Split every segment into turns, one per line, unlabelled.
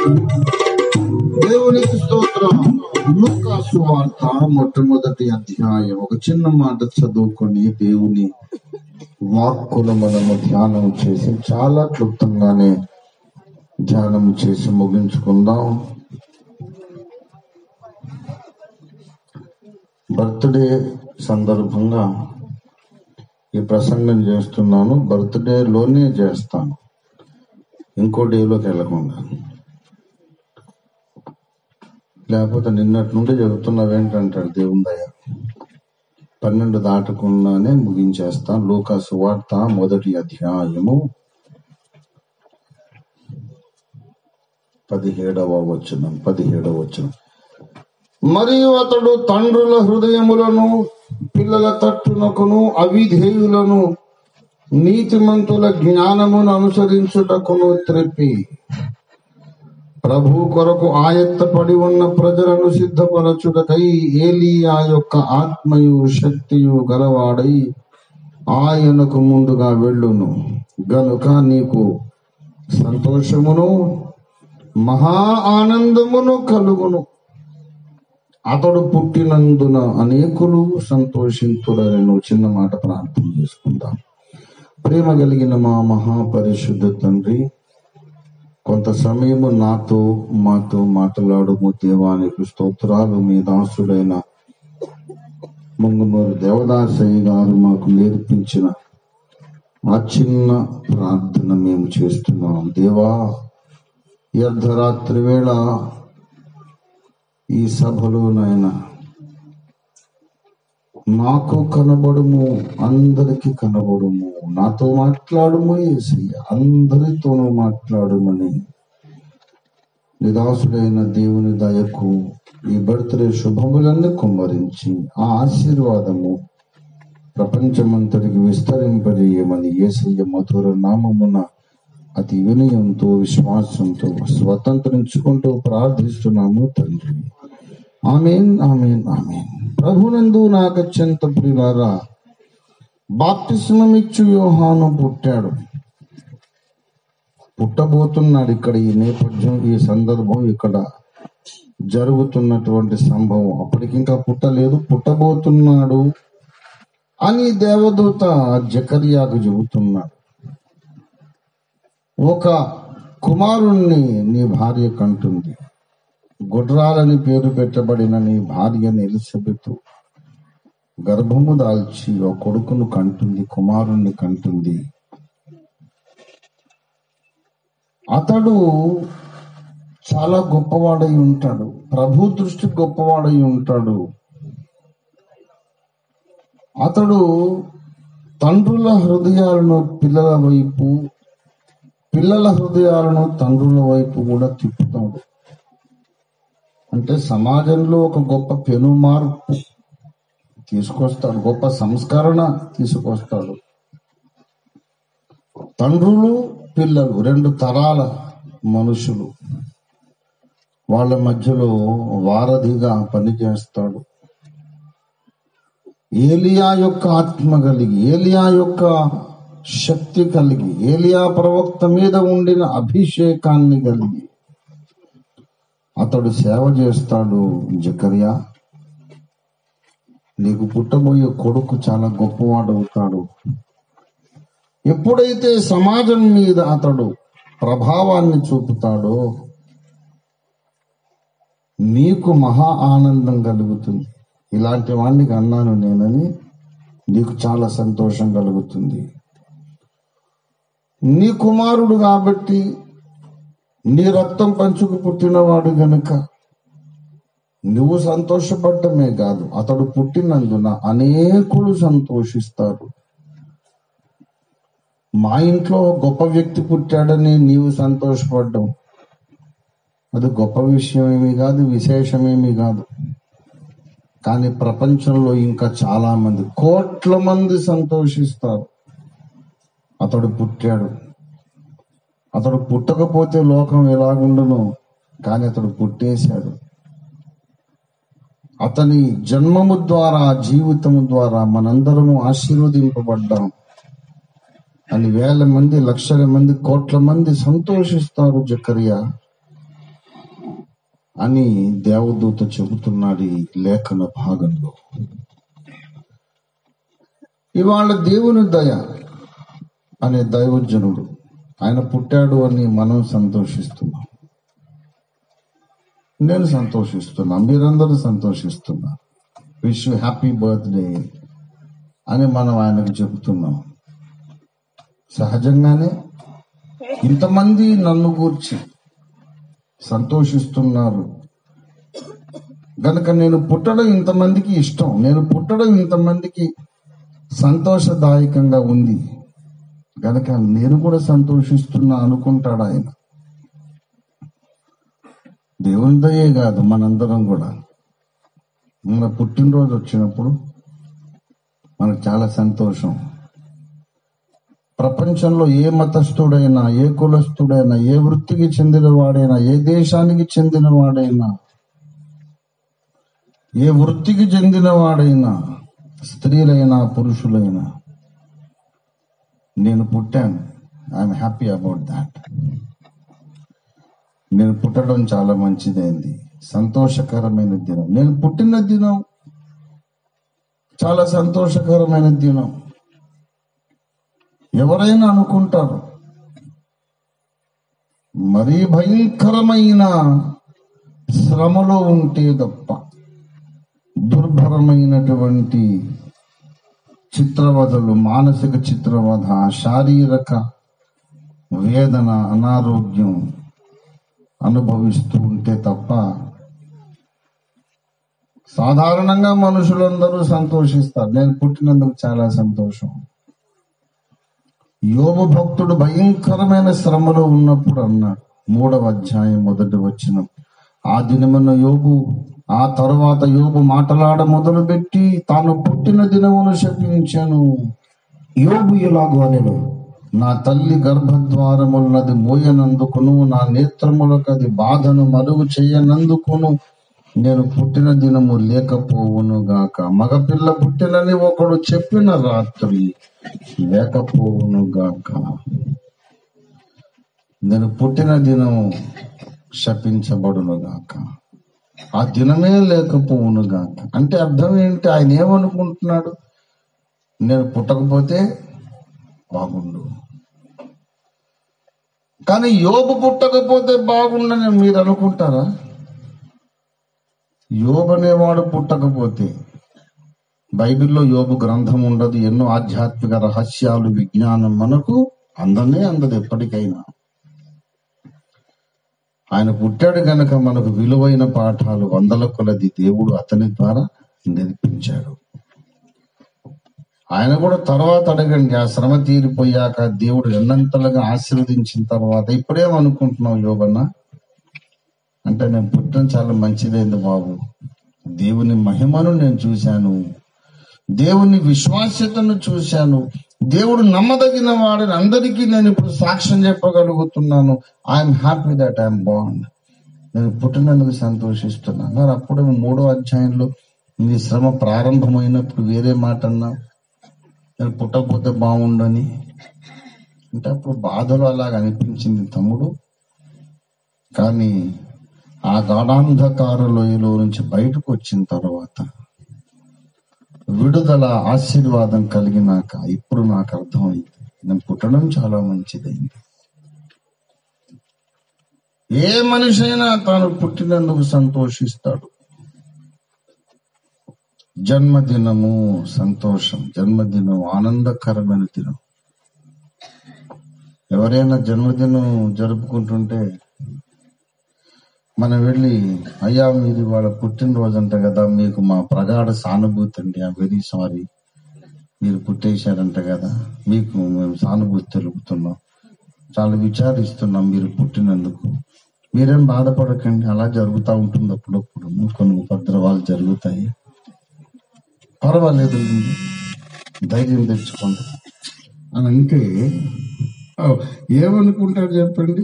దేవునికి స్తోత్రం లూకాసు వార్త మొట్టమొదటి అధ్యాయం ఒక చిన్న మాట చదువుకొని దేవుని వాక్కును మనము ధ్యానం చేసి చాలా క్లుప్తంగానే ధ్యానం చేసి ముగించుకుందాం బర్త్డే సందర్భంగా ఈ ప్రసంగం చేస్తున్నాను బర్త్డే లోనే చేస్తాను ఇంకో డేలోకి వెళ్ళకుండా లేకపోతే నిన్నటి నుండి చెబుతున్నావేంటంటాడు దేవుని దయ పన్నెండు దాటకుండానే ముగించేస్తాను లూకాసు వార్త మొదటి అధ్యాయము పదిహేడవ వచనం పదిహేడవ వచనం మరియు అతడు తండ్రుల హృదయములను పిల్లల తట్టునకును అవిధేయులను నీతిమంతుల జ్ఞానమును అనుసరించుటకును త్రిప్పి ప్రభు కొరకు ఆయత్తపడి ఉన్న ప్రజలను సిద్ధపరచుటకై ఏలియా యొక్క ఆత్మయు శక్తియు గలవాడై ఆయనకు ముందుగా వెళ్ళును గనుక నీకు సంతోషమును మహా ఆనందమును కలుగును అతడు పుట్టినందున అనేకులు సంతోషింతురని నువ్వు చిన్న మాట ప్రార్థన చేసుకుందాం ప్రేమ కలిగిన మా మహాపరిశుద్ధ తండ్రి కొంత సమయము నాతో మాతో మాట్లాడుము దేవానికి స్తోత్రాలు మీ దాసుడైన ముంగుమూరు దేవదాసయ్య గారు మాకు నేర్పించిన ఆ చిన్న ప్రార్థన మేము చేస్తున్నాం దేవా ఈ అర్ధరాత్రి వేళ ఈ సభలో నాయన నాకు కనబడుము అందరికి కనబడుము నాతో మాట్లాడుము ఏసయ్య అందరితోనూ మాట్లాడుమని నిదాసుడైన దేవుని దయకు ఈ బర్త్డే శుభములన్నీ కుమ్మరించి ఆ ఆశీర్వాదము ప్రపంచమంతటికి విస్తరింపజేయమని ఏసయ్య మధుర నామమున అతి వినయంతో విశ్వాసంతో స్వతంత్రించుకుంటూ ప్రార్థిస్తున్నాము తండ్రి ఆమెన్ ఆమెన్ ఆమెన్ ప్రభునందు నాకు అత్యంత ప్రియులారా బాప్తిస్మమిచ్చు యోహాను పుట్టాడు పుట్టబోతున్నాడు ఇక్కడ ఈ నేపథ్యం ఈ సందర్భం ఇక్కడ జరుగుతున్నటువంటి సంభవం అప్పటికింకా పుట్టలేదు పుట్టబోతున్నాడు అని దేవదూత జకర్యాకు చెబుతున్నాడు ఒక కుమారుణ్ణి నీ భార్య కంటుంది గుడ్రాలని పేరు పెట్టబడిన నీ భార్యని ఎలిజబెత్ గర్భము దాల్చి ఓ కొడుకును కంటుంది కుమారుణ్ణి కంటుంది అతడు చాలా గొప్పవాడై ఉంటాడు ప్రభు దృష్టి గొప్పవాడై ఉంటాడు అతడు తండ్రుల హృదయాలను పిల్లల వైపు పిల్లల హృదయాలను తండ్రుల వైపు కూడా తిప్పుతాడు అంటే సమాజంలో ఒక గొప్ప పెను మార్పు తీసుకొస్తాడు గొప్ప సంస్కరణ తీసుకొస్తాడు తండ్రులు పిల్లలు రెండు తరాల మనుషులు వాళ్ళ మధ్యలో వారధిగా పనిచేస్తాడు ఏలియా యొక్క ఆత్మ కలిగి ఏలియా యొక్క శక్తి కలిగి ఏలియా ప్రవక్త మీద ఉండిన అభిషేకాన్ని కలిగి అతడు సేవ చేస్తాడు జకర్యా నీకు పుట్టబోయే కొడుకు చాలా గొప్పవాడవుతాడు ఎప్పుడైతే సమాజం మీద అతడు ప్రభావాన్ని చూపుతాడో నీకు మహా ఆనందం కలుగుతుంది ఇలాంటి వాడికి అన్నాను నేనని నీకు చాలా సంతోషం కలుగుతుంది నీ కుమారుడు కాబట్టి నీ రక్తం పంచుకు పుట్టినవాడు గనుక నువ్వు సంతోషపడటమే కాదు అతడు పుట్టినందున అనేకులు సంతోషిస్తారు మా ఇంట్లో గొప్ప వ్యక్తి పుట్టాడని నీవు సంతోషపడ్డం అది గొప్ప విషయం ఏమీ కాదు విశేషమేమీ కాదు కానీ ప్రపంచంలో ఇంకా చాలా మంది కోట్ల మంది సంతోషిస్తారు అతడు పుట్టాడు అతడు పుట్టకపోతే లోకం ఎలాగుండును కానీ అతడు పుట్టేశాడు అతని జన్మము ద్వారా జీవితము ద్వారా మనందరము ఆశీర్వదింపబడ్డాం అని వేల మంది లక్షల మంది కోట్ల మంది సంతోషిస్తారు జకరియా అని దేవదూత చెబుతున్నాడు ఈ లేఖన భాగంలో ఇవాళ దేవుని దయ అనే దైవజనుడు ఆయన పుట్టాడు అని మనం సంతోషిస్తున్నాం నేను సంతోషిస్తున్నా మీరందరూ సంతోషిస్తున్నా విష్ హ్యాపీ బర్త్డే అని మనం ఆయనకు చెబుతున్నాం సహజంగానే ఇంతమంది నన్ను గూర్చి సంతోషిస్తున్నారు గనక నేను పుట్టడం ఇంతమందికి ఇష్టం నేను పుట్టడం ఇంతమందికి సంతోషదాయకంగా ఉంది గనక నేను కూడా సంతోషిస్తున్నా అనుకుంటాడు ఆయన దేవుని దయే కాదు మనందరం కూడా మన పుట్టినరోజు వచ్చినప్పుడు మనకు చాలా సంతోషం ప్రపంచంలో ఏ మతస్థుడైనా ఏ కులస్థుడైనా ఏ వృత్తికి చెందినవాడైనా ఏ దేశానికి చెందినవాడైనా ఏ వృత్తికి చెందినవాడైనా స్త్రీలైనా పురుషులైనా నేను పుట్టాను ఐఎమ్ హ్యాపీ అబౌట్ దాట్ నేను పుట్టడం చాలా మంచిదైంది సంతోషకరమైన దినం నేను పుట్టిన దినం చాలా సంతోషకరమైన దినం ఎవరైనా అనుకుంటారు మరీ భయంకరమైన శ్రమలో ఉంటే తప్ప దుర్భరమైనటువంటి చిత్రవధలు మానసిక చిత్రవధ శారీరక వేదన అనారోగ్యం అనుభవిస్తూ ఉంటే తప్ప సాధారణంగా మనుషులందరూ సంతోషిస్తారు నేను పుట్టినందుకు చాలా సంతోషం యోగ భక్తుడు భయంకరమైన శ్రమలో ఉన్నప్పుడు అన్నాడు మూడవ అధ్యాయం మొదటి వచ్చిన ఆ దినమున యోగు ఆ తరువాత యోగు మాటలాడ మొదలుపెట్టి తాను పుట్టిన దినమును శపించాను
యోబు ఇలాగు అనెను
నా తల్లి గర్భద్వారమున్నది మోయనందుకును నా నేత్రములకు అది బాధను మరుగు చేయనందుకును నేను పుట్టిన దినము లేకపోవును గాక మగపిల్ల పుట్టినని ఒకడు చెప్పిన రాత్రి లేకపోవును గాక నేను పుట్టిన దినము శపించబడును గాక ఆ దినమే లేకపోవును గాక అంటే అర్థం ఏంటి ఆయన ఏమనుకుంటున్నాడు నేను పుట్టకపోతే బాగుండు కానీ యోబు పుట్టకపోతే బాగుండని మీరు అనుకుంటారా యోబు అనేవాడు పుట్టకపోతే బైబిల్లో యోబు గ్రంథం ఉండదు ఎన్నో ఆధ్యాత్మిక రహస్యాలు విజ్ఞానం మనకు అందనే అందదు ఎప్పటికైనా ఆయన పుట్టాడు గనక మనకు విలువైన పాఠాలు వందల కొలది దేవుడు అతని ద్వారా నేర్పించాడు ఆయన కూడా తర్వాత అడగండి ఆ శ్రమ తీరిపోయాక దేవుడు ఎన్నంతలుగా ఆశీర్వదించిన తర్వాత ఇప్పుడేమనుకుంటున్నావు యోగన్న అంటే నేను పుట్టడం చాలా మంచిదైంది బాబు దేవుని మహిమను నేను చూశాను దేవుని విశ్వాస్యతను చూశాను దేవుడు నమ్మదగిన వాడిని అందరికీ నేను ఇప్పుడు సాక్ష్యం చెప్పగలుగుతున్నాను ఐఎమ్ హ్యాపీ దట్ ఐఎమ్ బాండ్ నేను పుట్టినందుకు సంతోషిస్తున్నాను మరి అప్పుడు మూడో అధ్యాయంలో నీ శ్రమ ప్రారంభమైనప్పుడు వేరే మాట అన్నా నేను పుట్టకపోతే బాగుండని అంటే అప్పుడు బాధలు అలాగ అనిపించింది తమ్ముడు కానీ ఆ గాఢాంధకార లోయలో నుంచి బయటకు వచ్చిన తర్వాత విడుదల ఆశీర్వాదం కలిగినాక ఇప్పుడు నాకు అర్థమైంది నేను పుట్టడం చాలా మంచిదైంది ఏ మనిషి అయినా తాను పుట్టినందుకు సంతోషిస్తాడు జన్మదినము సంతోషం జన్మదినం ఆనందకరమైన దినం ఎవరైనా జన్మదినం జరుపుకుంటుంటే మనం వెళ్ళి అయ్యా మీరు వాళ్ళ పుట్టినరోజు అంట కదా మీకు మా ప్రగాఢ సానుభూతి అండి ఐ వెరీ సారీ మీరు పుట్టేశారంట కదా మీకు మేము సానుభూతి తెలుపుతున్నాం చాలా విచారిస్తున్నాం మీరు పుట్టినందుకు మీరేం బాధపడకండి అలా జరుగుతూ ఉంటుంది అప్పుడప్పుడు కొన్ని ఉపద్రవాలు జరుగుతాయి పర్వాలేదు ధైర్యం తెచ్చుకోండి అని అంటే ఆ, ఏమనుకుంటారు చెప్పండి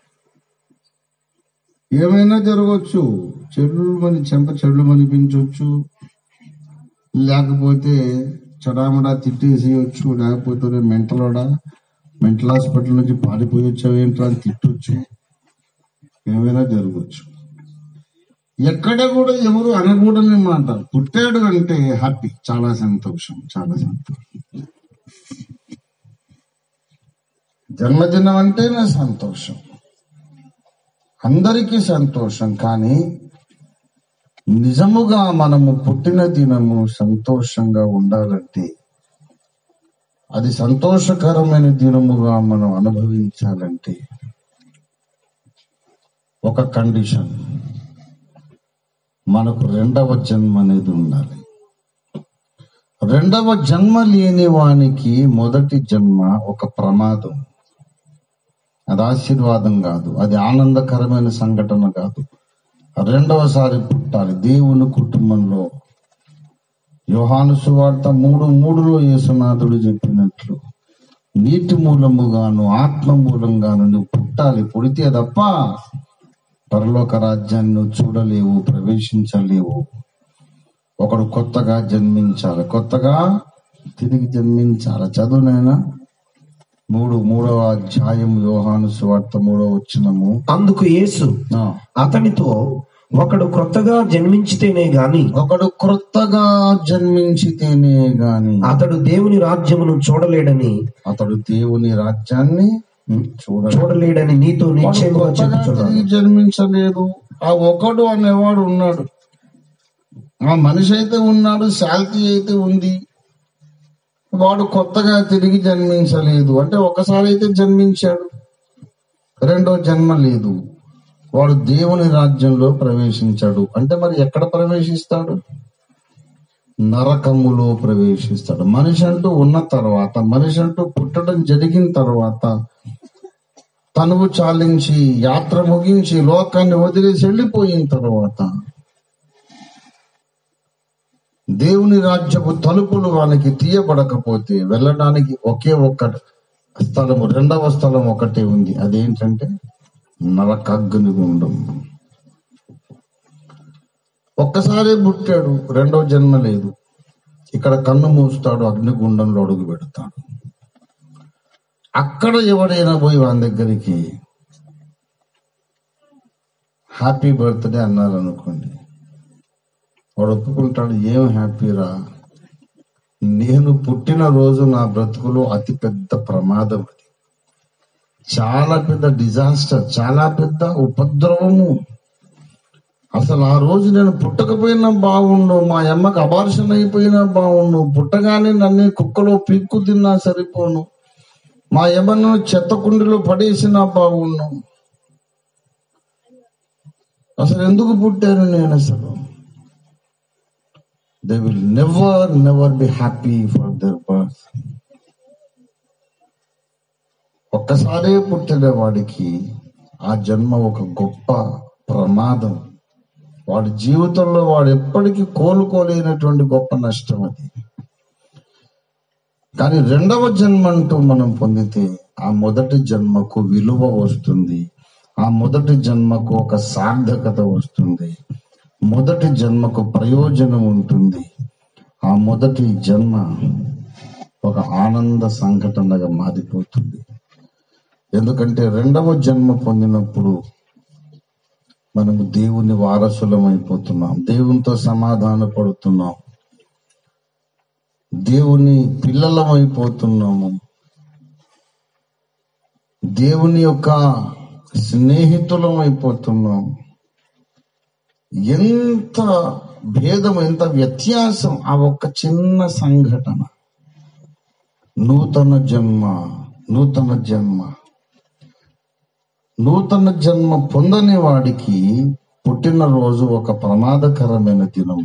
ఏమైనా జరగవచ్చు చెడు మని చెంప చెడు అనిపించవచ్చు లేకపోతే చడామడా తిట్టేసేయచ్చు లేకపోతే మెంటలోడా మెంటల్ హాస్పిటల్ నుంచి పారిపోయి వచ్చావేంట్రా అని తిట్టొచ్చు ఏమైనా జరగవచ్చు ఎక్కడ కూడా ఎవరు అనకూడని మాట పుట్టాడు అంటే హ్యాపీ చాలా సంతోషం చాలా సంతోషం జన్మదినం అంటేనే సంతోషం అందరికీ సంతోషం కానీ నిజముగా మనము పుట్టిన దినము సంతోషంగా ఉండాలంటే అది సంతోషకరమైన దినముగా మనం అనుభవించాలంటే ఒక కండిషన్ మనకు రెండవ జన్మ అనేది ఉండాలి రెండవ జన్మ లేని వానికి మొదటి జన్మ ఒక ప్రమాదం అది ఆశీర్వాదం కాదు అది ఆనందకరమైన సంఘటన కాదు రెండవసారి పుట్టాలి దేవుని కుటుంబంలో యోహాను సువార్త మూడు మూడులో యేసునాథుడు చెప్పినట్లు నీటి మూలముగాను ఆత్మ మూలంగాను నువ్వు పుట్టాలి పుడితే తప్ప పరలోక రాజ్యాన్ని నువ్వు చూడలేవు ప్రవేశించలేవు ఒకడు కొత్తగా జన్మించాలి కొత్తగా తిరిగి జన్మించాలి చదువునైనా మూడు మూడవ అధ్యాయం యోహాను సువార్త మూడవ వచ్చినము
అందుకు యేసు
ఆ,
అతనితో ఒకడు క్రొత్తగా జన్మించితేనే గాని
ఒకడు క్రొత్తగా జన్మించితేనే గాని
అతడు దేవుని రాజ్యమును చూడలేడని
అతడు దేవుని రాజ్యాన్ని చూడాలి
చూడలేడని నీతో నిశ్చయంగా చెప్పుచున్నాను
తిరిగి జన్మించలేదు ఆ ఒకడు అనేవాడు ఉన్నాడు ఆ మనిషి అయితే ఉన్నాడు శాల్తీ అయితే ఉంది వాడు కొత్తగా తిరిగి జన్మించలేదు అంటే ఒకసారి అయితే జన్మించాడు రెండో జన్మ లేదు వాడు దేవుని రాజ్యంలో ప్రవేశించాడు అంటే మరి ఎక్కడ ప్రవేశిస్తాడు నరకములో ప్రవేశిస్తాడు మనిషి అంటూ ఉన్న తర్వాత మనిషి అంటూ పుట్టడం జరిగిన తర్వాత తనువు చాలించి యాత్ర ముగించి లోకాన్ని వదిలేసి వెళ్ళిపోయిన తర్వాత దేవుని రాజ్యపు తలుపులు వానికి తీయబడకపోతే వెళ్ళడానికి ఒకే ఒక్క స్థలము రెండవ స్థలం ఒకటే ఉంది అదేంటంటే నరకగ్ని గుండం ఒక్కసారే పుట్టాడు రెండవ జన్మ లేదు ఇక్కడ కన్ను మూస్తాడు అగ్నిగుండంలో అడుగు పెడతాడు అక్కడ ఎవరైనా పోయి వాని దగ్గరికి హ్యాపీ బర్త్డే అన్నారు అనుకోండి వాడు ఒప్పుకుంటాడు ఏం హ్యాపీరా నేను పుట్టిన రోజు నా బ్రతుకులో అతి పెద్ద ప్రమాదం అది చాలా పెద్ద డిజాస్టర్ చాలా పెద్ద ఉపద్రవము అసలు ఆ రోజు నేను పుట్టకపోయినా బాగుండు మా అమ్మకి అబార్షన్ అయిపోయినా బాగుండు పుట్టగానే నన్ను కుక్కలో పీక్కు తిన్నా సరిపోను మా యమను చెత్త కుండీలో పడేసినా బాగుండు అసలు ఎందుకు పుట్టాను నేను అసలు they will never never be happy for their birth ఒక్కసారే పుట్టిన వాడికి ఆ జన్మ ఒక గొప్ప ప్రమాదం వాడి జీవితంలో వాడు ఎప్పటికీ కోలుకోలేనటువంటి గొప్ప నష్టం అది కానీ రెండవ జన్మ అంటూ మనం పొందితే ఆ మొదటి జన్మకు విలువ వస్తుంది ఆ మొదటి జన్మకు ఒక సార్థకత వస్తుంది మొదటి జన్మకు ప్రయోజనం ఉంటుంది ఆ మొదటి జన్మ ఒక ఆనంద సంఘటనగా మారిపోతుంది ఎందుకంటే రెండవ జన్మ పొందినప్పుడు మనము దేవుని వారసులం అయిపోతున్నాం దేవునితో సమాధాన పడుతున్నాం దేవుని పిల్లలం అయిపోతున్నాము దేవుని యొక్క స్నేహితులం అయిపోతున్నాం ఎంత భేదం ఎంత వ్యత్యాసం ఆ ఒక్క చిన్న సంఘటన నూతన జన్మ నూతన జన్మ నూతన జన్మ పొందని వాడికి పుట్టినరోజు ఒక ప్రమాదకరమైన దినం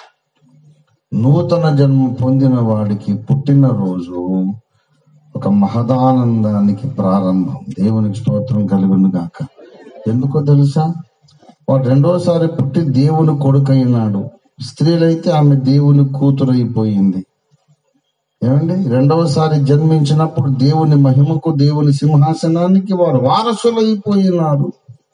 నూతన జన్మ పొందిన వాడికి పుట్టినరోజు ఒక మహదానందానికి ప్రారంభం దేవునికి స్తోత్రం కలుగును గాక ఎందుకో తెలుసా వాడు రెండోసారి పుట్టి దేవుని కొడుకైనాడు స్త్రీలైతే ఆమె దేవుని కూతురైపోయింది ఏమండి రెండవసారి జన్మించినప్పుడు దేవుని మహిమకు దేవుని సింహాసనానికి వారు వారసులైపోయినారు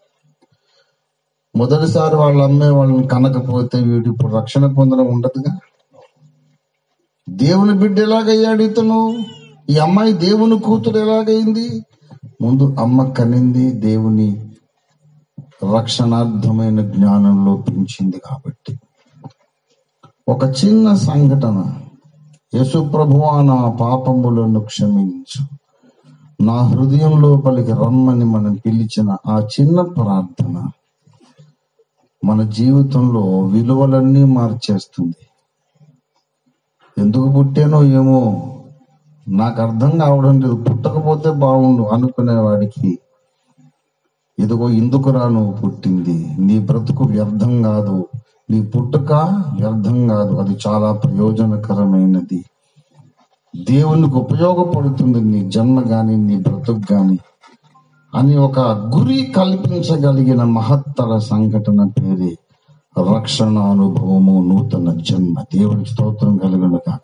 మొదటిసారి వాళ్ళ అమ్మే వాళ్ళని కనకపోతే వీడు ఇప్పుడు రక్షణ పొందడం ఉండదుగా దేవుని బిడ్డ ఎలాగయ్యాడు ఇతను ఈ అమ్మాయి దేవుని కూతురు ఎలాగైంది ముందు అమ్మ కనింది దేవుని రక్షణార్థమైన జ్ఞానంలో పెంచింది కాబట్టి ఒక చిన్న సంఘటన యేసుప్రభువా నా పాపములను క్షమించు నా హృదయం లోపలికి రమ్మని మనం పిలిచిన ఆ చిన్న ప్రార్థన మన జీవితంలో విలువలన్నీ మార్చేస్తుంది ఎందుకు పుట్టానో ఏమో నాకు అర్థం కావడం లేదు పుట్టకపోతే బాగుండు అనుకునేవాడికి ఇదిగో ఇందుకురా నువ్వు పుట్టింది నీ బ్రతుకు వ్యర్థం కాదు నీ పుట్టుక వ్యర్థం కాదు అది చాలా ప్రయోజనకరమైనది దేవునికి ఉపయోగపడుతుంది నీ జన్మ గాని నీ బ్రతుకు గాని అని ఒక గురి కల్పించగలిగిన మహత్తర సంఘటన పేరే రక్షణ అనుభవము నూతన జన్మ దేవునికి స్తోత్రం కలుగును కాక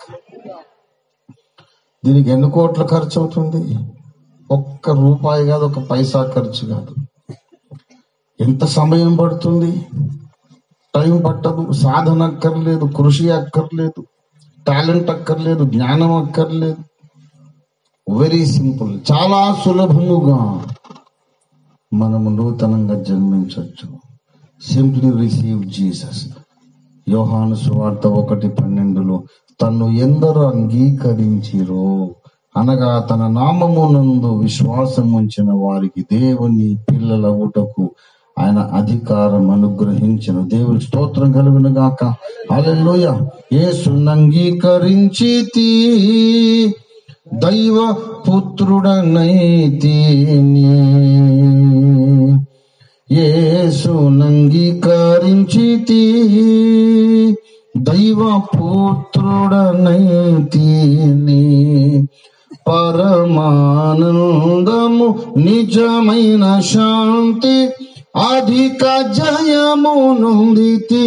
దీనికి ఎన్ని కోట్ల ఖర్చు అవుతుంది ఒక్క రూపాయి కాదు ఒక పైసా ఖర్చు కాదు ఎంత సమయం పడుతుంది టైం పట్టదు సాధన అక్కర్లేదు కృషి అక్కర్లేదు టాలెంట్ అక్కర్లేదు జ్ఞానం అక్కర్లేదు వెరీ సింపుల్ చాలా సులభముగా మనము నూతనంగా జన్మించవచ్చు సింప్లీ రిసీవ్ జీసస్ యోహాను సువార్త ఒకటి పన్నెండులో తన్ను ఎందరు అంగీకరించిరో అనగా తన నామమునందు విశ్వాసం ఉంచిన వారికి దేవుని పిల్లల ఊటకు ఆయన అధికారం అనుగ్రహించిన దేవుని స్తోత్రం కలుగును గాక అలెలుయ ఏసునంగీకరించి దైవ పుత్రుడనైతిని ఏసునంగీకరించి దైవ పుత్రుడనైతిని పరమానందము నిజమైన శాంతి అధిక జయము నొందితి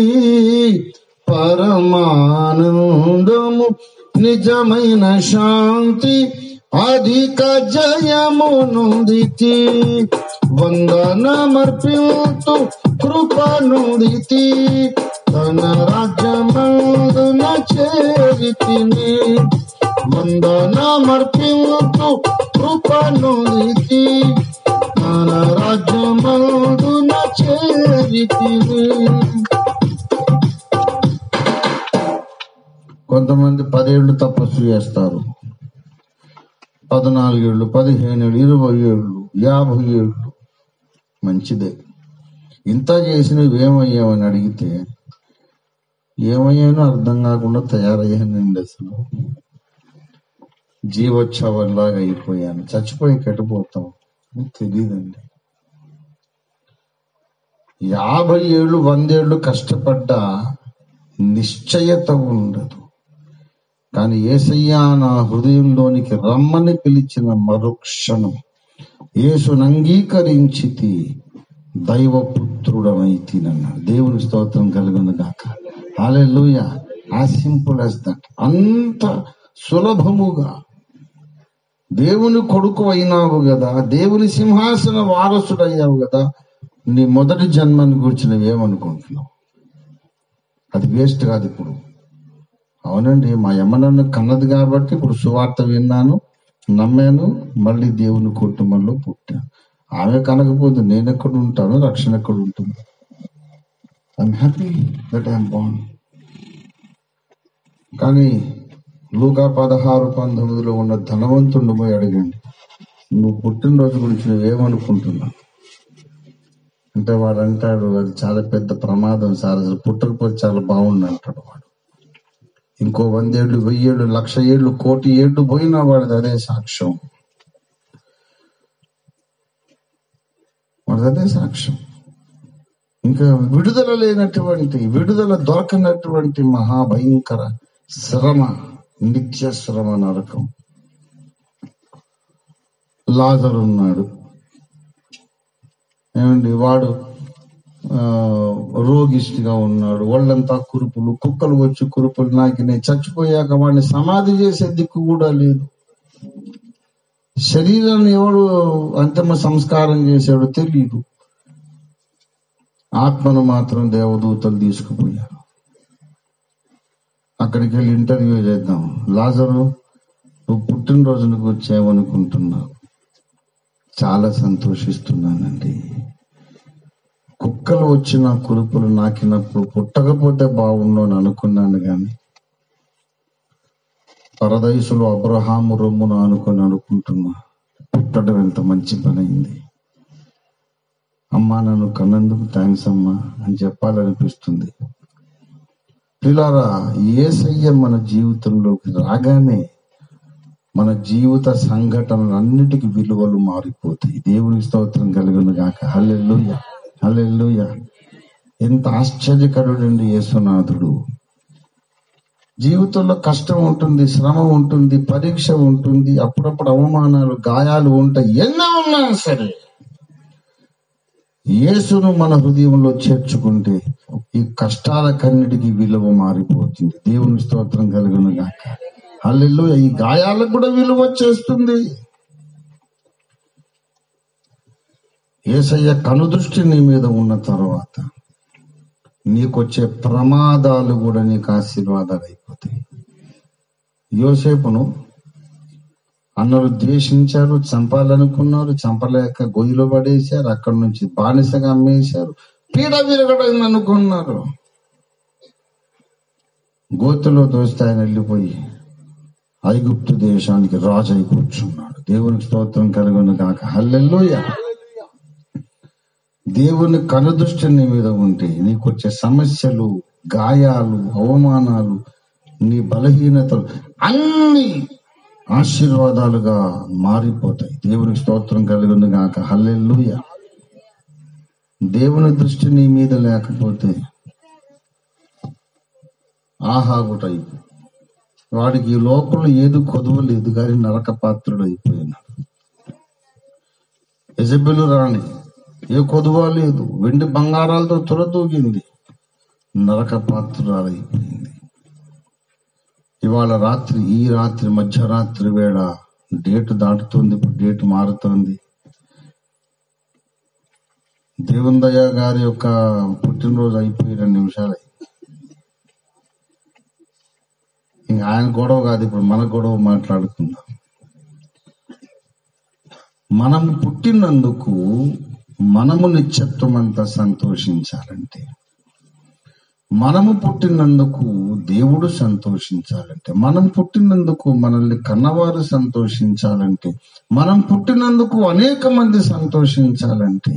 పరమానందము నిజమైన శాంతి అధిక జయము నొందితి వందనమర్పితు కృప నొందితి తన రాజ్యమందున చేరితిని వందనమర్పితు కృప నొందితి తన రాజ్యమందున చేరితిని కొంతమంది పదేళ్ళు తపస్సు చేస్తారు పద్నాలుగేళ్ళు పదిహేను ఏళ్ళు ఇరవై ఏళ్ళు యాభై ఏళ్ళు మంచిదే ఇంత చేసినవి ఏమయ్యావని అడిగితే ఏమయ్యానో అర్థం కాకుండా తయారయ్యానండి అసలు జీవోత్సవంలాగా అయిపోయాను చచ్చిపోయి కట్టిపోతాం తెలియదండి యాభై ఏళ్ళు వందేళ్ళు కష్టపడ్డా నిశ్చయత ఉండదు కానీ ఏసయ్యా నా హృదయంలోనికి రమ్మని పిలిచిన మరుక్షణం యేసును అంగీకరించితి దైవపుత్రుడమైతినన్నాడు దేవుని స్తోత్రం కలుగును గాక hallelujah as simple as that అంత సులభముగా దేవుని కొడుకు అయినావు కదా దేవుని సింహాసన వారసుడయ్యావు కదా నీ మొదటి జన్మని గురించి నువ్వేమనుకుంటున్నావు అది వేస్ట్ కాదు ఇప్పుడు అవునండి మా అమ్మ నన్ను కన్నది కాబట్టి ఇప్పుడు సువార్త విన్నాను నమ్మాను మళ్ళీ దేవుని కుటుంబంలో పుట్టాను ఆమె కనకపోతే నేను ఎక్కడ ఉంటాను రక్షణ ఎక్కడ ఉంటుంది I'm happy that I'm born కానీ లూకా పదహారు పంతొమ్మిదిలో ఉన్న ధనవంతుడిని పోయి అడగండి నువ్వు పుట్టినరోజు గురించి నువ్వేమనుకుంటున్నావు అంటే వాడు అంటాడు అది చాలా పెద్ద ప్రమాదం సార్ అసలు పుట్టకపోతే చాలా బాగుంది అంటాడు వాడు ఇంకో వందేళ్ళు వెయ్యేళ్ళు లక్ష ఏళ్ళు కోటి ఏళ్ళు పోయినా వాడిది అదే సాక్ష్యం వాడిది అదే సాక్ష్యం ఇంకా విడుదల లేనటువంటి విడుదల దొరకనటువంటి మహాభయంకర శ్రమ నిత్య శ్రమ నరకం లాజరు ఉన్నాడు ఏమండి వాడు ఆ, రోగిష్టిగా ఉన్నాడు ఒళ్ళంతా కురుపులు కుక్కలు వచ్చి కురుపులు నాకినాయి చచ్చిపోయాక వాడిని సమాధి చేసే దిక్కు కూడా లేదు శరీరాన్ని ఎవడు అంతిమ సంస్కారం చేశాడో తెలియదు ఆత్మను మాత్రం దేవదూతలు తీసుకుపోయారు అక్కడికి వెళ్ళి ఇంటర్వ్యూ చేద్దాం లాజరు నువ్వు పుట్టినరోజునకు వచ్చావనుకుంటున్నావు చాలా సంతోషిస్తున్నానండి కుక్కలు వచ్చిన కురుపులు నాకినప్పుడు పుట్టకపోతే బాగుండు అని అనుకున్నాను గాని పరదయసులో అబ్రహాము రొమ్మును అనుకొని అనుకుంటున్నా పుట్టడం ఎంత మంచి పని అయింది అమ్మా నన్ను కన్నందుకు థ్యాంక్స్ అమ్మా అని చెప్పాలనిపిస్తుంది పిల్లారా ఏసయ్య మన జీవితంలోకి రాగానే మన జీవిత సంఘటనలన్నిటికీ విలువలు మారిపోతాయి దేవునికి స్తోత్రం కలుగును గాక హల్లెలూయ హల్లెలూయ ఎంత ఆశ్చర్యకరుడండి యేసునాథుడు జీవితంలో కష్టం ఉంటుంది శ్రమ ఉంటుంది పరీక్ష ఉంటుంది అప్పుడప్పుడు అవమానాలు గాయాలు ఉంటాయి ఎన్నో ఉన్నా సరే యేసును మన హృదయంలో చేర్చుకుంటే ఈ కష్టాలకన్నిటికీ విలువ మారిపోతుంది దేవుని స్తోత్రం కలుగును గాక హల్లెల్లో ఈ గాయాలకు కూడా విలువ వచ్చేస్తుంది ఏసయ్య కనుదృష్టి నీ మీద ఉన్న తర్వాత నీకొచ్చే ప్రమాదాలు కూడా నీకు ఆశీర్వాదాలు అయిపోతాయి యోసేపును అన్నలు ద్వేషించారు చంపాలనుకున్నారు చంపలేక గొయ్యిలో పడేశారు అక్కడి నుంచి బానిసగా అమ్మేశారు పీడ విరగడం అనుకున్నారు గోతులో దోస్తే ఆయన వెళ్ళిపోయి ఐగుప్తు దేశానికి రాజు అయి కూర్చున్నాడు దేవునికి స్తోత్రం కలుగును కాక హల్లెలూయ దేవుని కనుదృష్టి నీ మీద ఉంటే నీకు వచ్చే సమస్యలు గాయాలు అవమానాలు నీ బలహీనతలు అన్ని ఆశీర్వాదాలుగా మారిపోతాయి దేవునికి స్తోత్రం కలుగును గాక హల్లెలూయ దేవుని దృష్టి నీ మీద లేకపోతే ఆహాగు టైపు వాడికి ఈ లోకంలో ఏది కొదవలేదు కానీ నరక పాత్రుడు అయిపోయినాడు ఎజబెలు రాణి ఏ కొదువ లేదు వెండి బంగారాలతో తురతూగింది నరక పాత్రురాలైపోయింది ఇవాళ రాత్రి ఈ రాత్రి మధ్యరాత్రి వేళ డేటు దాటుతుంది ఇప్పుడు డేటు మారుతుంది దేవుని దయ గారి యొక్క పుట్టినరోజు అయిపోయి రెండు నిమిషాలు ఇంక ఆయన గొడవ కాదు ఇప్పుడు మన గొడవ మాట్లాడుకుందాం మనం పుట్టినందుకు మనము నిత్యత్వం అంతా సంతోషించాలంటే మనము పుట్టినందుకు దేవుడు సంతోషించాలంటే మనం పుట్టినందుకు మనల్ని కన్నవారు సంతోషించాలంటే మనం పుట్టినందుకు అనేక మంది సంతోషించాలంటే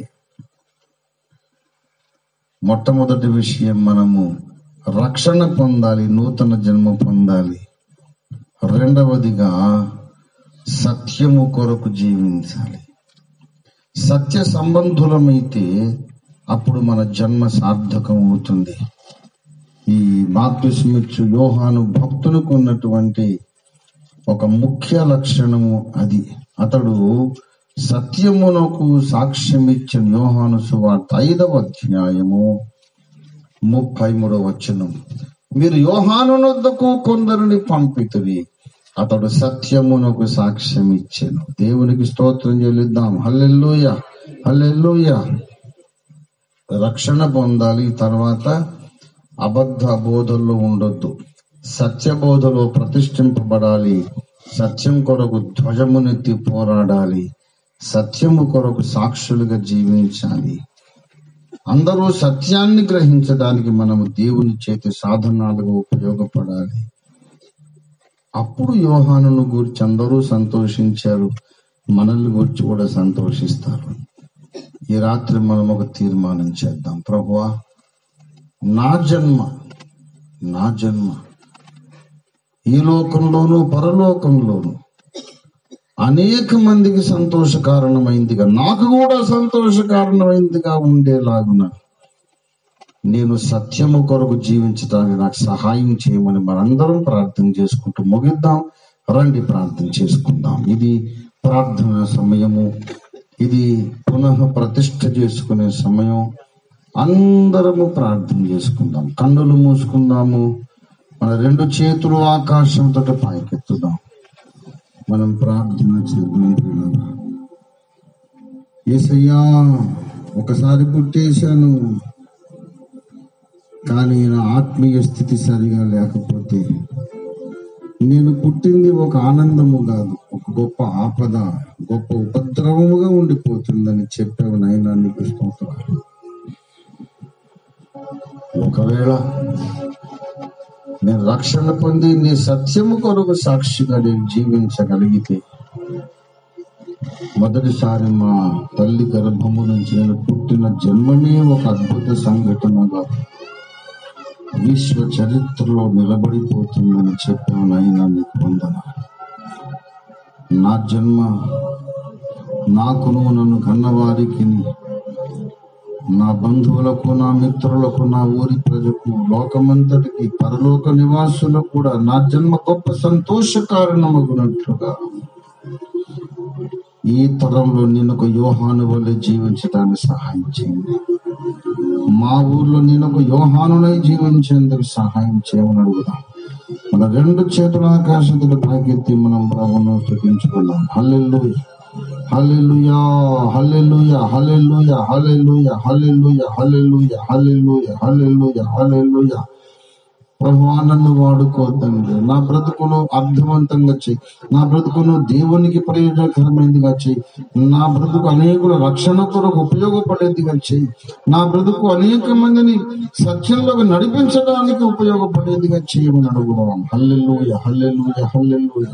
మొట్టమొదటి విషయం మనము రక్షణ పొందాలి నూతన జన్మ పొందాలి రెండవదిగా సత్యము కొరకు జీవించాలి సత్య సంబంధులమైతే అప్పుడు మన జన్మ సార్థకం అవుతుంది ఈ బాప్తిస్మిచ్చు యోహాను భక్తులకు ఉన్నటువంటి ఒక ముఖ్య లక్షణము అది అతడు సత్యమునకు సాక్ష్యం ఇచ్చిన యోహాను సువార్త ఐదవ అధ్యాయము ముప్పై మూడవ వచనం మీరు యోహాను నొద్దకు కొందరిని పంపితురి అతడు సత్యమునకు సాక్ష్యం ఇచ్చాను దేవునికి స్తోత్రం చెల్లిద్దాం హల్లెలూయ హల్లెలూయ రక్షణ పొందాలి తర్వాత అబద్ధ బోధల్లో ఉండొద్దు సత్య బోధలో ప్రతిష్ఠింపబడాలి సత్యం కొరకు ధ్వజమునెత్తి పోరాడాలి సత్యము కొరకు సాక్షులుగా జీవించాలి అందరూ సత్యాన్ని గ్రహించడానికి మనము దేవుని చేతి సాధనాలుగా ఉపయోగపడాలి అప్పుడు యోహానును గురించి అందరూ సంతోషించారు మనల్ని గురించి కూడా సంతోషిస్తారు ఈ రాత్రి మనం ఒక తీర్మానం చేద్దాం ప్రభువా నా జన్మ నా జన్మ ఈ లోకంలోను పరలోకంలోను అనేక మందికి సంతోష కారణమైందిగా నాకు కూడా సంతోష కారణమైందిగా ఉండేలాగున నేను సత్యము కొరకు జీవించడానికి నాకు సహాయం చేయమని మనందరం ప్రార్థన చేసుకుంటూ ముగిద్దాం రండి ప్రార్థన చేసుకుందాం ఇది ప్రార్థన సమయము ఇది పునః ప్రతిష్ఠ చేసుకునే సమయం అందరము ప్రార్థన చేసుకుందాం కన్నులు మూసుకుందాము మన రెండు చేతులు ఆకాశంతో పైకెత్తుదాం మనం ప్రార్థన చేద్దాం ప్రియులారా. యేసయ్యా ఒకసారి పుట్టేశాను కానీ నా ఆత్మీయ స్థితి సరిగా లేకపోతే నేను పుట్టింది ఒక ఆనందము కాదు ఒక గొప్ప ఆపద గొప్ప ఉపద్రవముగా ఉండిపోతుందని చెప్పావు నాయన నీకు స్తోత్రాలు ఒకవేళ నేను రక్షణ పొంది నీ సత్యము కొరకు సాక్షిగా నేను జీవించగలిగితే మొదటిసారి మా తల్లి గర్భము నుంచి నేను పుట్టిన జన్మమే ఒక అద్భుత సంఘటనగా విశ్వ చరిత్రలో నిలబడిపోతుందని చెప్పాను అయినా నీకు వందన నా జన్మ నాకును నన్ను కన్నవారికి నా బంధువులకు నా మిత్రులకు నా ఊరి ప్రజలకు లోకమంతటికి పరలోక నివాసులకు కూడా నా జన్మ గొప్ప సంతోష కారణమగునట్లుగా ఈ తరంలో నేను ఒక యోహాను వల్లే జీవించడానికి సహాయం చేయండి మా ఊర్లో నేను ఒక యోహానునై జీవించేందుకు సహాయం చేయమని అడుగుదాం మన రెండు చేతుల ఆకాశతులు పైకెత్తి మనం ప్రభును స్థుతించుకుందాం హల్లెలూయా హల్లెలూయా హల్లెలూయా హల్లెలూయా హల్లెలూయా హల్లెలూయా హల్లెలూయా హల్లెలూయా హల్లెలూయా హల్లెలూయా ప్రభు నన్ను వాడుకోవద్దండి నా బ్రతుకును అర్థవంతంగా చెయ్యి నా బ్రతుకును దేవునికి ప్రయోజనకరమైనదిగా చెయ్యి నా బ్రతుకు అనేకుల రక్షణ కొరకు ఉపయోగపడేదిగా చెయ్యి నా బ్రతుకు అనేక మందిని సత్యంలోకి నడిపించడానికి ఉపయోగపడేదిగా చేయమని అడుగుదాం హల్లెలూయ హల్లెలూయ హల్లెలూయ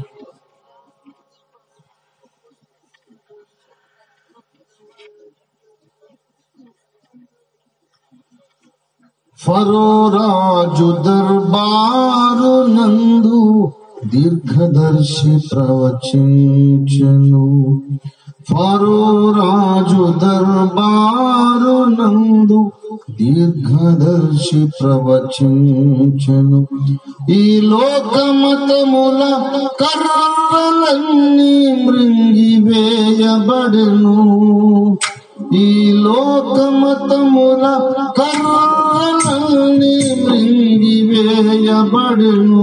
ఫరో రాజు దర్బారు నందు దీర్ఘదర్శి ప్రవచించను ఫరో రాజు దర్బారు నందు దీర్ఘదర్శి ప్రవచించను ఈ లోకమతముల కర్రలన్నీ మృంగివేయబడును ఈ లోకమతముల కర్రలన్నీ మృంగివేయబడును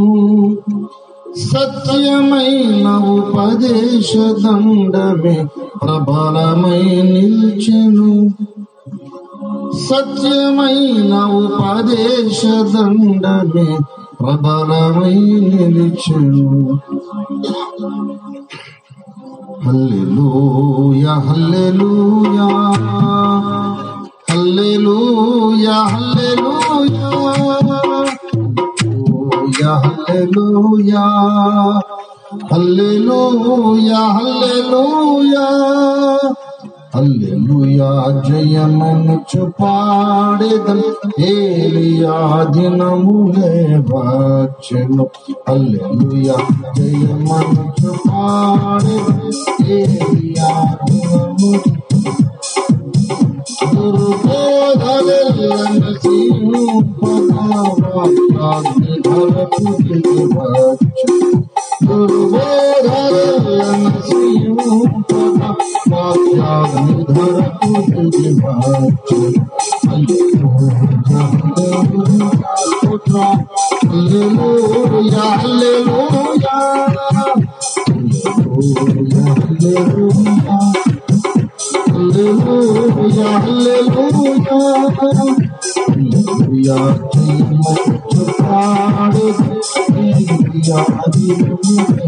సత్యమైన ఉపదేశ దండమే ప్రబలమై నిల్చెను సత్యమైన ఉపదేశ దండమే ప్రబలమై నిలిచెను హల్లెలూయా హల్లెలూయా హల్లెలూయా హల్లెలూయా హల్లెలూయా హల్లెలూయా హల్లెలూయా హల్లెలూయా జయమనుచు పాడేదం ఏలియా దినములే వచ్చెను హల్లెలూయా జయమనుచు పాడేదం ఏలియా దినములే దుర్బోధలను సింపదావాగ్ని ధరకు దిగివచ్చు దుర్బోధలను సింపదావాగ్ని ధరకు దిగివచ్చు హల్లెలూయా హల్లెలూయా హల్లెలూయా హల్లెలూయా Hallelujah, hallelujah, hallelujah, Jesus, hallelujah, hallelujah.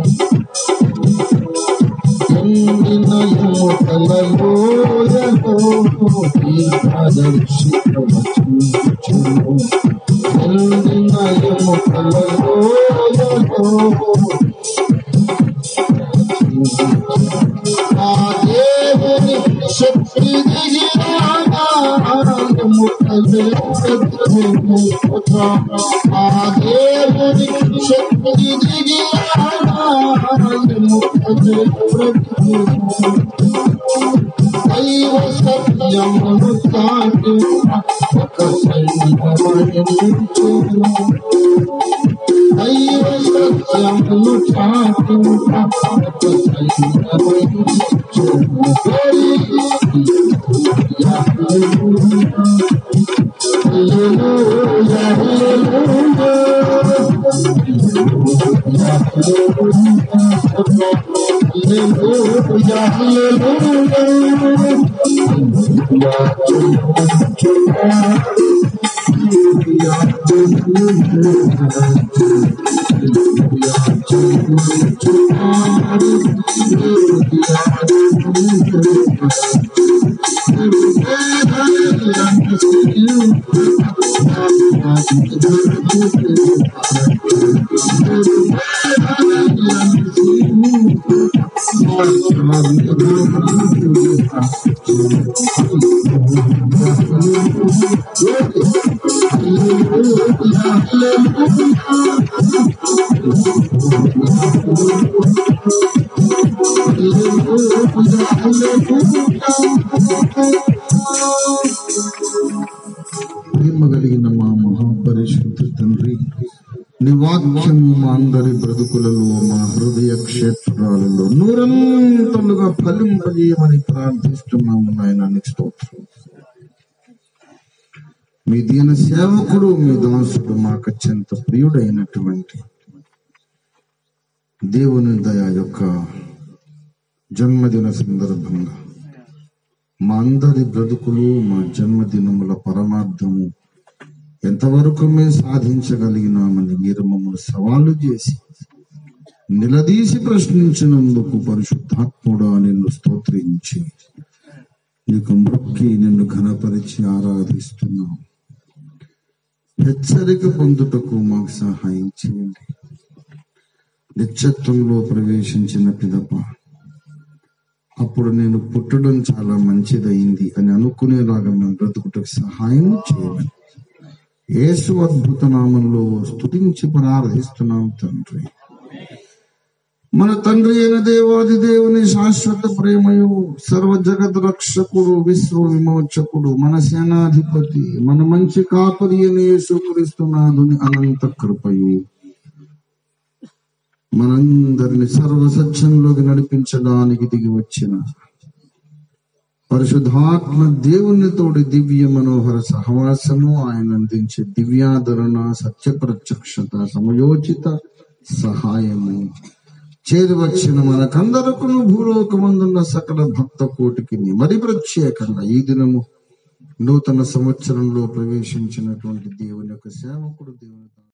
ఎండిన ఎముకలలోయలో దీర్ఘదర్శికవచించును. ఎండిన ఎముకలలోయలో ఆ దేవుని శక్తి ఆ దేవుని శక్తి దైవ సత్యమును తాకి ఒక సైన్యమని దైవ సత్యమును తాకి ఒక సైన్యమని ప్రేమ కలిగిన మా మహాపరిశుద్ధ తండ్రి నీ వాక్యము మా అందరి బ్రతుకులలో మా హృదయ క్షేత్రాలలో నూరంతలుగా ఫలింపజేయమని ప్రార్థిస్తున్నాము నాయన నీకు స్తోత్రం మీ దీన సేవకుడు మీ దాసుడు మాకు అత్యంత ప్రియుడైనటువంటి దేవుని దయ యొక్క జన్మదిన సందర్భంగా మా అందరి బ్రతుకులు మా జన్మదినముల పరమార్థము ఎంతవరకు మేము సాధించగలిగినామని మీరు మమ్మల్ని సవాలు చేసి నిలదీసి ప్రశ్నించినందుకు పరిశుద్ధాత్ముడా నిన్ను స్తోత్రించి నీకు మొక్కి నిన్ను ఘనపరిచి ఆరాధిస్తున్నాం హెచ్చరిక పొందుటకు మాకు సహాయం చేయండి నిత్యత్వంలో ప్రవేశించిన పిదప అప్పుడు నేను పుట్టడం చాలా మంచిదయింది అని అనుకునేలాగా మేము బ్రతుకుటకు సహాయం చేయమని యేసు అద్భుత నామంలో స్తుతించి ప్రార్థిస్తున్నాం తండ్రి మన తండ్రి అయిన దేవాది దేవుని శాశ్వత ప్రేమయు సర్వ జగత్ రక్షకుడు విశ్వ విమోచకుడు మన సేనాధిపతి మన మంచి కాపరి అయిన యేసుక్రీస్తునాథుని అనంత కృపయు మనందరిని సర్వ సత్యంలోకి నడిపించడానికి దిగి వచ్చిన పరిశుద్ధాత్మ దేవుని తోడి దివ్య మనోహర సహవాసము ఆయన అందించే దివ్యాదరణ సత్య ప్రత్యక్షత సమయోచిత సహాయము చేరి వచ్చిన మనకందరకు భూలోకమందున్న సకల భక్త కోటికి మరి ప్రత్యేకంగా ఈ దినము నూతన సంవత్సరంలో ప్రవేశించినటువంటి దేవుని యొక్క సేవకుడు దేవుని